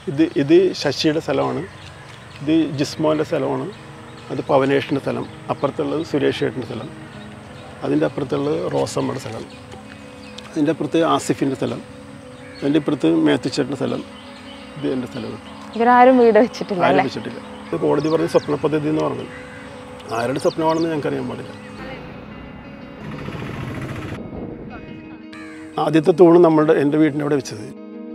ഇത് ഇത് ശശിയുടെ സ്ഥലമാണ് ഇത് ജിസ്മോൻ്റെ സ്ഥലമാണ് അത് പവനേഷിൻ്റെ സ്ഥലം അപ്പുറത്തുള്ളത് സുരേഷ് ഏട്ടൻ്റെ സ്ഥലം അതിൻ്റെ അപ്പുറത്തുള്ളത് റോസമ്മയുടെ സ്ഥലം അതിൻ്റെ അപ്പുറത്ത് ആസിഫിൻ്റെ സ്ഥലം അതിൻ്റെ ഇപ്പുറത്ത് മേത്തിച്ചേട്ടൻ്റെ സ്ഥലം ഇത് എൻ്റെ സ്ഥലമാണ് ഇവരാരും വീട് വെച്ചിട്ടില്ല അല്ലേ ആരംഭിച്ചിട്ടില്ല ഇത് കോടതി പറഞ്ഞ സ്വപ്ന പദ്ധതി എന്ന് പറഞ്ഞത് ആരുടെ സ്വപ്നമാണെന്ന് ഞങ്ങൾക്കറിയാൻ പാടില്ല ആദ്യത്തെ തൂണ് നമ്മളുടെ എൻ്റെ വീടിൻ്റെ അവിടെ വെച്ചത്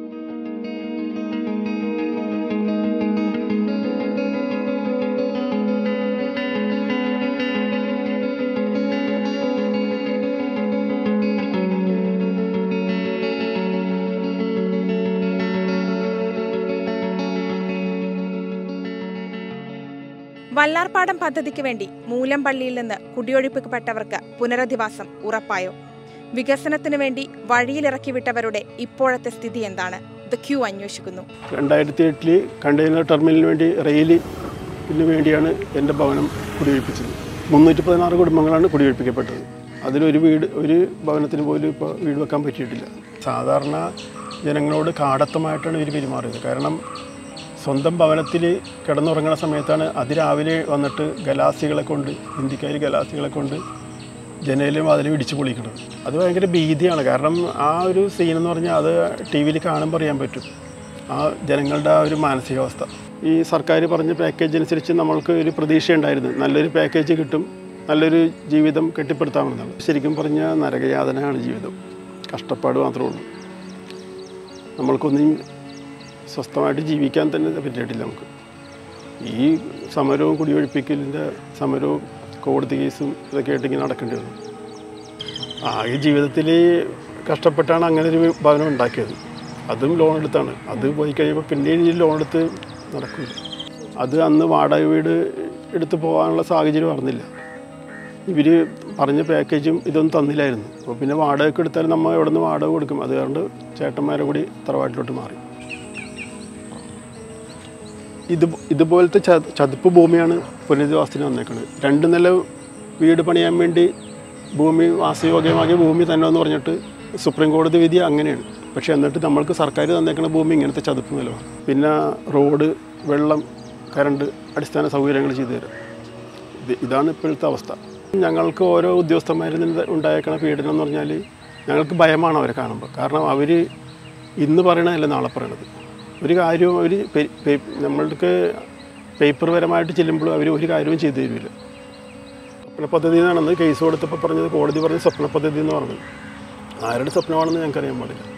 വല്ലാർപാടം പദ്ധതിക്ക് വേണ്ടി മൂലംപള്ളിയിൽ നിന്ന് കുടിയൊഴിപ്പിക്കപ്പെട്ടവർക്ക് പുനരധിവാസം ഉറപ്പായോ വികസനത്തിനു വേണ്ടി വഴിയിലിറക്കി വിട്ടവരുടെ ഇപ്പോഴത്തെ സ്ഥിതി എന്താണ് ദ ക്യൂ അന്വേഷിക്കുന്നു രണ്ടായിരത്തി എട്ടിൽ കണ്ടെയ്നർ ടെർമിനലിന് വേണ്ടി റെയിലിന് വേണ്ടിയാണ് എൻ്റെ ഭവനം കുടിയൊഴിപ്പിച്ചത് മുന്നൂറ്റി പതിനാറ് കുടുംബങ്ങളാണ് കുടിയൊഴിപ്പിക്കപ്പെട്ടത് അതിലൊരു വീട് ഒരു ഭവനത്തിന് പോലും ഇപ്പോൾ വീട് വെക്കാൻ പറ്റിയിട്ടില്ല സാധാരണ ജനങ്ങളോട് കാടത്തമായിട്ടാണ് ഇവർ പെരുമാറിയത് കാരണം സ്വന്തം ഭവനത്തിൽ കിടന്നുറങ്ങുന്ന സമയത്താണ് അതിരാവിലെ വന്നിട്ട് ഗലാസികളെ കൊണ്ട് ഹിന്ദിക്കാർ ഗലാസികളെ കൊണ്ട് ജനലും അതിൽ ഇടിച്ചു പൊളിക്കുന്നത് അത് ഭയങ്കര ഭീതിയാണ് കാരണം ആ ഒരു സീൻ എന്ന് പറഞ്ഞാൽ അത് ടി വിയിൽ കാണുമ്പോൾ അറിയാൻ പറ്റും ആ ജനങ്ങളുടെ ആ ഒരു മാനസികാവസ്ഥ ഈ സർക്കാർ പറഞ്ഞ പാക്കേജ് അനുസരിച്ച് നമ്മൾക്ക് ഒരു പ്രതീക്ഷയുണ്ടായിരുന്നു നല്ലൊരു പാക്കേജ് കിട്ടും നല്ലൊരു ജീവിതം കെട്ടിപ്പടുത്താമെന്നാണ് ശരിക്കും പറഞ്ഞാൽ നരകയാതനയാണ് ജീവിതം കഷ്ടപ്പാട് മാത്രമേ ഉള്ളൂ നമ്മൾക്കൊന്നും സ്വസ്ഥമായിട്ട് ജീവിക്കാൻ തന്നെ പറ്റിയിട്ടില്ല നമുക്ക് ഈ സമരവും കുടിയൊഴിപ്പിക്കലിൻ്റെ സമരവും കോടതി കേസും ഇതൊക്കെ ആയിട്ട് ഇങ്ങനെ നടക്കേണ്ടി വന്നു ആകെ ജീവിതത്തിൽ കഷ്ടപ്പെട്ടാണ് അങ്ങനെ ഒരു ഭവനം ഉണ്ടാക്കിയത് അതും ലോൺ എടുത്താണ് അത് പോയി കഴിയുമ്പോൾ പിന്നെ ഇനി ലോൺ എടുത്ത് നടക്കില്ല അത് അന്ന് വാടക വീട് എടുത്ത് പോകാനുള്ള സാഹചര്യം അറിഞ്ഞില്ല ഇവർ പറഞ്ഞ പാക്കേജും ഇതൊന്നും തന്നില്ലായിരുന്നു അപ്പോൾ പിന്നെ വാടകയ്ക്ക് എടുത്താൽ നമ്മൾ എവിടെ നിന്ന് വാടക കൊടുക്കും അതുകൊണ്ട് ചേട്ടന്മാരെ കൂടി തറവാട്ടിലോട്ട് മാറി ഇത് ഇതുപോലത്തെ ചത- ചതുപ്പ് ഭൂമിയാണ് പുനരധിവാസത്തിന് വന്നേക്കുന്നത് രണ്ട് നില വീട് പണിയാൻ വേണ്ടി ഭൂമി വാസയോഗ്യമാകിയ ഭൂമി തന്നെ എന്ന് പറഞ്ഞിട്ട് സുപ്രീം കോടതി വിധി അങ്ങനെയാണ് പക്ഷേ എന്നിട്ട് നമ്മൾക്ക് സർക്കാർ തന്നേക്കുന്ന ഭൂമി ഇങ്ങനത്തെ ചതുപ്പ് നിലമാണ് പിന്നെ റോഡ് വെള്ളം കറണ്ട് അടിസ്ഥാന സൗകര്യങ്ങൾ ചെയ്തു തരാം ഇത് ഇതാണ് ഇപ്പോഴത്തെ അവസ്ഥ ഞങ്ങൾക്ക് ഓരോ ഉദ്യോഗസ്ഥന്മാരിൽ നിന്ന് ഉണ്ടായേക്കണ പീഡനം എന്ന് പറഞ്ഞാൽ ഞങ്ങൾക്ക് ഭയമാണ് അവരെ കാണുമ്പോൾ കാരണം അവർ ഇന്ന് പറയണതല്ല നാളെ പറയണത് ഒരു കാര്യവും അവർ നമ്മൾക്ക് പേപ്പർ പരമായിട്ട് ചെല്ലുമ്പോൾ അവർ ഒരു കാര്യവും ചെയ്തു തരില്ല സ്വപ്ന പദ്ധതി എന്നാണെന്ന് കേസ് കൊടുത്തപ്പോൾ പറഞ്ഞത് കോടതി പറഞ്ഞ സ്വപ്ന പദ്ധതി എന്ന് പറഞ്ഞത് ആരുടെ സ്വപ്നമാണെന്ന് ഞങ്ങൾക്കറിയാൻ പാടില്ല